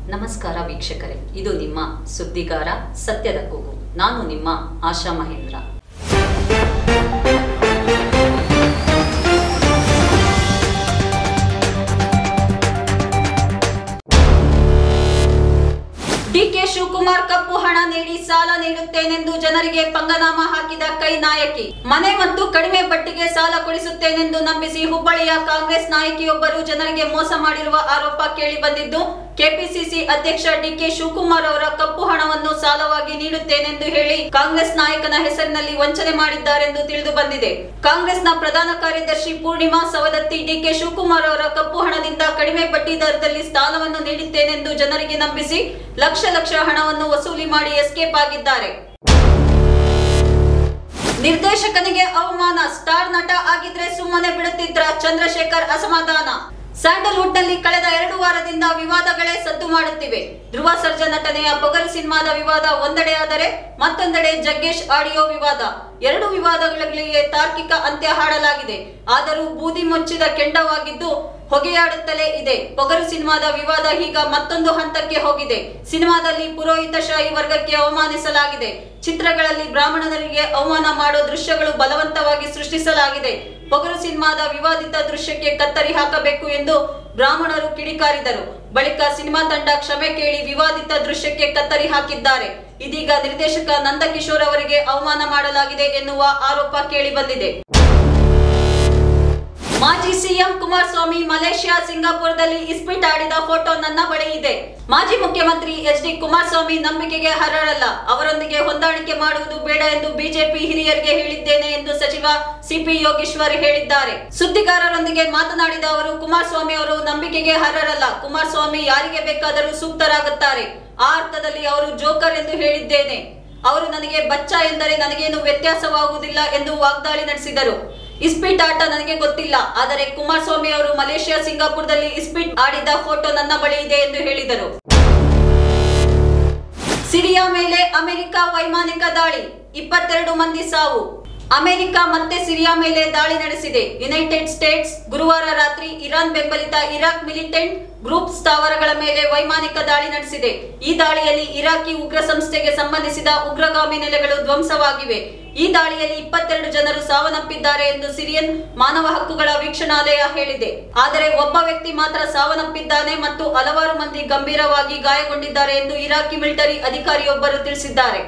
ನಮಸ್ಕಾರ ವೀಕ್ಷಕರೇ ಇದು ನಿಮ್ಮ ಸುದ್ದಿಗಾರ ಸತ್ಯದ ಕೂಗು ನಾನು ನಿಮ್ಮ ಆಶಾ ಮಹೇಂದ್ರ ಡಿಕೆ ಶಿವಕುಮಾರ್ ಕಪ್ಪು ಹಣ ನೀಡಿ ಸಾಲ ನೀಡುತ್ತೇನೆಂದು ಜನರಿಗೆ ಪಂಗನಾಮ ಹಾಕಿದ ಕೈ ನಾಯಕಿ ಮನೆ ಮತ್ತು ಕಡಿಮೆ ಬಡ್ಡಿಗೆ ಸಾಲ ಕೊಡಿಸುತ್ತೇನೆಂದು ನಂಬಿಸಿ ಹುಬ್ಬಳ್ಳಿಯ ಕಾಂಗ್ರೆಸ್ ನಾಯಕಿಯೊಬ್ಬರು ಜನರಿಗೆ ಮೋಸ ಮಾಡಿರುವ ಆರೋಪ ಕೇಳಿ ಬಂದಿದ್ದು ಕೆಪಿಸಿಸಿ ಅಧ್ಯಕ್ಷ ಡಿಕೆ ಶಿವಕುಮಾರ್ ಅವರ ಕಪ್ಪು ಹಣವನ್ನು ಸಾಲವಾಗಿ ನೀಡುತ್ತೇನೆಂದು ಹೇಳಿ ಕಾಂಗ್ರೆಸ್ ನಾಯಕನ ಹೆಸರಿನಲ್ಲಿ ವಂಚನೆ ಮಾಡಿದ್ದಾರೆಂದು ತಿಳಿದು ಬಂದಿದೆ ಕಾಂಗ್ರೆಸ್ನ ಪ್ರಧಾನ ಕಾರ್ಯದರ್ಶಿ ಪೂರ್ಣಿಮಾ ಸವದತ್ತಿ ಡಿಕೆ ಶಿವಕುಮಾರ್ ಅವರ ಕಪ್ಪು ಹಣದಿಂದ ಕಡಿಮೆ ಬಡ್ಡಿ ದರದಲ್ಲಿ ಸ್ಥಾನವನ್ನು ನೀಡುತ್ತೇನೆಂದು ಜನರಿಗೆ ನಂಬಿಸಿ ಲಕ್ಷ ಲಕ್ಷ ಹಣವನ್ನು ವಸೂಲಿ ಮಾಡಿ ಎಸ್ಕೇಪ್ ಆಗಿದ್ದಾರೆ ನಿರ್ದೇಶಕನಿಗೆ ಅವಮಾನ ಸ್ಟಾರ್ ನಟ ಆಗಿದ್ರೆ ಸುಮ್ಮನೆ ಬಿಡುತ್ತಿದ್ರ ಚಂದ್ರಶೇಖರ್ ಅಸಮಾಧಾನ ಸ್ಯಾಂಡಲ್ವುಡ್ ನಲ್ಲಿ ಕಳೆದ ಎರಡು ವಾರದಿಂದ ವಿವಾದಗಳೇ ಸದ್ದು ಮಾಡುತ್ತಿವೆ ಧ್ರುವ ಸರ್ಜಾ ನಟನೆಯ ಪೊಗರು ಸಿನಿಮಾದ ವಿವಾದ ಒಂದೆಡೆಯಾದರೆ ಮತ್ತೊಂದೆಡೆ ಜಗ್ಗೇಶ್ ಆಡಿಯೋ ವಿವಾದ ಎರಡು ವಿವಾದಗಳಿಗೆ ತಾರ್ಕಿಕ ಅಂತ್ಯ ಹಾಡಲಾಗಿದೆ ಆದರೂ ಬೂದಿ ಮುಚ್ಚಿದ ಕೆಂಡವಾಗಿದ್ದು ಹೊಗೆಯಾಡುತ್ತಲೇ ಇದೆ ಪೊಗರು ಸಿನಿಮಾದ ವಿವಾದ ಈಗ ಮತ್ತೊಂದು ಹಂತಕ್ಕೆ ಹೋಗಿದೆ ಸಿನಿಮಾದಲ್ಲಿ ಪುರೋಹಿತಶಾಹಿ ವರ್ಗಕ್ಕೆ ಅವಮಾನಿಸಲಾಗಿದೆ ಚಿತ್ರಗಳಲ್ಲಿ ಬ್ರಾಹ್ಮಣರಿಗೆ ಅವಮಾನ ಮಾಡೋ ದೃಶ್ಯಗಳು ಬಲವಂತವಾಗಿ ಸೃಷ್ಟಿಸಲಾಗಿದೆ ಪೊಗರು ಸಿನಿಮಾದ ವಿವಾದಿತ ದೃಶ್ಯಕ್ಕೆ ಕತ್ತರಿ ಹಾಕಬೇಕು ಎಂದು ಬ್ರಾಹ್ಮಣರು ಕಿಡಿಕಾರಿದರು ಬಳಿಕ ಸಿನಿಮಾ ತಂಡ ಕ್ಷಮೆ ಕೇಳಿ ವಿವಾದಿತ ದೃಶ್ಯಕ್ಕೆ ಕತ್ತರಿ ಹಾಕಿದ್ದಾರೆ ಇದೀಗ ನಿರ್ದೇಶಕ ನಂದಕಿಶೋರ್ ಅವರಿಗೆ ಅವಮಾನ ಮಾಡಲಾಗಿದೆ ಎನ್ನುವ ಆರೋಪ ಕೇಳಿ ಬಂದಿದೆ ಮಾಜಿ ಸಿಎಂ ಕುಮಾರಸ್ವಾಮಿ ಮಲೇಷ್ಯಾ ಸಿಂಗಾಪುರದಲ್ಲಿ ಇಸ್ಪಿಟ್ ಆಡಿದ ಫೋಟೋ ನನ್ನ ಬಳಿ ಇದೆ ಮಾಜಿ ಮುಖ್ಯಮಂತ್ರಿ ಎಚ್ ಡಿ ಕುಮಾರಸ್ವಾಮಿ ನಂಬಿಕೆಗೆ ಅರ್ಹರಲ್ಲ ಅವರೊಂದಿಗೆ ಹೊಂದಾಣಿಕೆ ಮಾಡುವುದು ಬೇಡ ಎಂದು ಬಿಜೆಪಿ ಹಿರಿಯರಿಗೆ ಹೇಳಿದ್ದೇನೆ ಎಂದು ಸಚಿವ ಸಿಪಿ ಯೋಗೇಶ್ವರ್ ಹೇಳಿದ್ದಾರೆ ಸುದ್ದಿಗಾರರೊಂದಿಗೆ ಮಾತನಾಡಿದ ಅವರು ಕುಮಾರಸ್ವಾಮಿ ಅವರು ನಂಬಿಕೆಗೆ ಅರ್ಹರಲ್ಲ ಕುಮಾರಸ್ವಾಮಿ ಯಾರಿಗೆ ಬೇಕಾದರೂ ಸೂಕ್ತರಾಗುತ್ತಾರೆ ಆ ಅರ್ಥದಲ್ಲಿ ಅವರು ಜೋಕರ್ ಎಂದು ಹೇಳಿದ್ದೇನೆ ಅವರು ನನಗೆ ಬಚ್ಚ ಎಂದರೆ ನನಗೇನು ವ್ಯತ್ಯಾಸವಾಗುವುದಿಲ್ಲ ಎಂದು ವಾಗ್ದಾಳಿ ನಡೆಸಿದರು ಇಸ್ಪೀಟ್ ಆಟ ನನಗೆ ಗೊತ್ತಿಲ್ಲ ಆದರೆ ಕುಮಾರಸ್ವಾಮಿ ಅವರು ಮಲೇಷ್ಯಾ ಸಿಂಗಾಪುರದಲ್ಲಿ ಇಸ್ಪೀಟ್ ಆಡಿದ ಫೋಟೋ ನನ್ನ ಬಳಿ ಇದೆ ಎಂದು ಹೇಳಿದರು ಸಿರಿಯಾ ಮೇಲೆ ಅಮೆರಿಕ ವೈಮಾನಿಕ ದಾಳಿ ಇಪ್ಪತ್ತೆರಡು ಮಂದಿ ಸಾವು ಅಮೆರಿಕ ಮತ್ತೆ ಸಿರಿಯಾ ಮೇಲೆ ದಾಳಿ ನಡೆಸಿದೆ ಯುನೈಟೆಡ್ ಸ್ಟೇಟ್ಸ್ ಗುರುವಾರ ರಾತ್ರಿ ಇರಾನ್ ಬೆಂಬಲಿತ ಇರಾಕ್ ಮಿಲಿಟೆಂಟ್ ಗ್ರೂಪ್ ಸ್ಥಾವರಗಳ ಮೇಲೆ ವೈಮಾನಿಕ ದಾಳಿ ನಡೆಸಿದೆ ಈ ದಾಳಿಯಲ್ಲಿ ಇರಾಕಿ ಉಗ್ರ ಸಂಸ್ಥೆಗೆ ಸಂಬಂಧಿಸಿದ ಉಗ್ರಗಾಮಿ ನೆಲೆಗಳು ಧ್ವಂಸವಾಗಿವೆ ಈ ದಾಳಿಯಲ್ಲಿ ಇಪ್ಪತ್ತೆರಡು ಜನರು ಸಾವನ್ನಪ್ಪಿದ್ದಾರೆ ಎಂದು ಸಿರಿಯನ್ ಮಾನವ ಹಕ್ಕುಗಳ ವೀಕ್ಷಣಾಲಯ ಹೇಳಿದೆ ಆದರೆ ಒಬ್ಬ ವ್ಯಕ್ತಿ ಮಾತ್ರ ಸಾವನ್ನಪ್ಪಿದ್ದಾನೆ ಮತ್ತು ಹಲವಾರು ಮಂದಿ ಗಂಭೀರವಾಗಿ ಗಾಯಗೊಂಡಿದ್ದಾರೆ ಎಂದು ಇರಾಕಿ ಮಿಲಿಟರಿ ಅಧಿಕಾರಿಯೊಬ್ಬರು ತಿಳಿಸಿದ್ದಾರೆ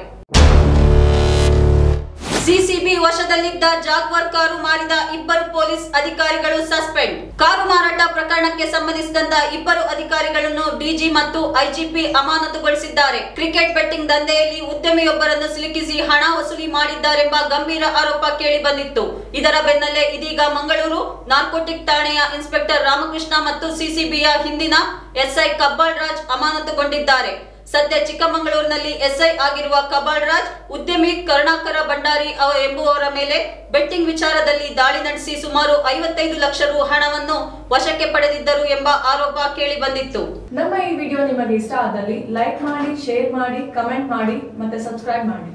ಸಿಸಿಬಿ ವಶದಲ್ಲಿದ್ದ ಜಾಗ್ವಾರ್ ಕಾರು ಮಾರಿದ ಇಬ್ಬರು ಪೊಲೀಸ್ ಅಧಿಕಾರಿಗಳು ಸಸ್ಪೆಂಡ್ ಕಾರು ಮಾರಾಟ ಪ್ರಕರಣಕ್ಕೆ ಸಂಬಂಧಿಸಿದಂತ ಇಬ್ಬರು ಅಧಿಕಾರಿಗಳನ್ನು ಡಿಜಿ ಮತ್ತು ಐಜಿಪಿ ಅಮಾನತುಗೊಳಿಸಿದ್ದಾರೆ ಕ್ರಿಕೆಟ್ ಬೆಟ್ಟಿಂಗ್ ದಂಧೆಯಲ್ಲಿ ಉದ್ಯಮಿಯೊಬ್ಬರನ್ನು ಸಿಲುಕಿಸಿ ಹಣ ವಸೂಲಿ ಮಾಡಿದ್ದಾರೆಂಬ ಗಂಭೀರ ಆರೋಪ ಕೇಳಿ ಬಂದಿತ್ತು ಇದರ ಬೆನ್ನಲ್ಲೇ ಇದೀಗ ಮಂಗಳೂರು ನಾರ್ಕೋಟಿಕ್ ಠಾಣೆಯ ಇನ್ಸ್ಪೆಕ್ಟರ್ ರಾಮಕೃಷ್ಣ ಮತ್ತು ಸಿಸಿಬಿಯ ಹಿಂದಿನ ಎಸ್ಐ ಕಬ್ಬಾಳ್ ರಾಜ್ ಅಮಾನತುಗೊಂಡಿದ್ದಾರೆ ಸದ್ಯ ಚಿಕ್ಕಮಗಳೂರಿನಲ್ಲಿ ಎಸ್ಐ ಆಗಿರುವ ಕಬಾಳ್ ರಾಜ್ ಉದ್ಯಮಿ ಕರುಣಾಕರ ಭಂಡಾರಿ ಅವ- ಎಂಬುವವರ ಮೇಲೆ ಬೆಟ್ಟಿಂಗ್ ವಿಚಾರದಲ್ಲಿ ದಾಳಿ ನಡೆಸಿ ಸುಮಾರು ಐವತ್ತೈದು ಲಕ್ಷ ರು ಹಣವನ್ನು ವಶಕ್ಕೆ ಪಡೆದಿದ್ದರು ಎಂಬ ಆರೋಪ ಕೇಳಿ ಬಂದಿತ್ತು ನಮ್ಮ ಈ ವಿಡಿಯೋ ನಿಮಗೆ ಇಷ್ಟ ಆದಲ್ಲಿ ಲೈಕ್ ಮಾಡಿ ಶೇರ್ ಮಾಡಿ ಕಮೆಂಟ್ ಮಾಡಿ ಮತ್ತೆ ಸಬ್ಸ್ಕ್ರೈಬ್ ಮಾಡಿ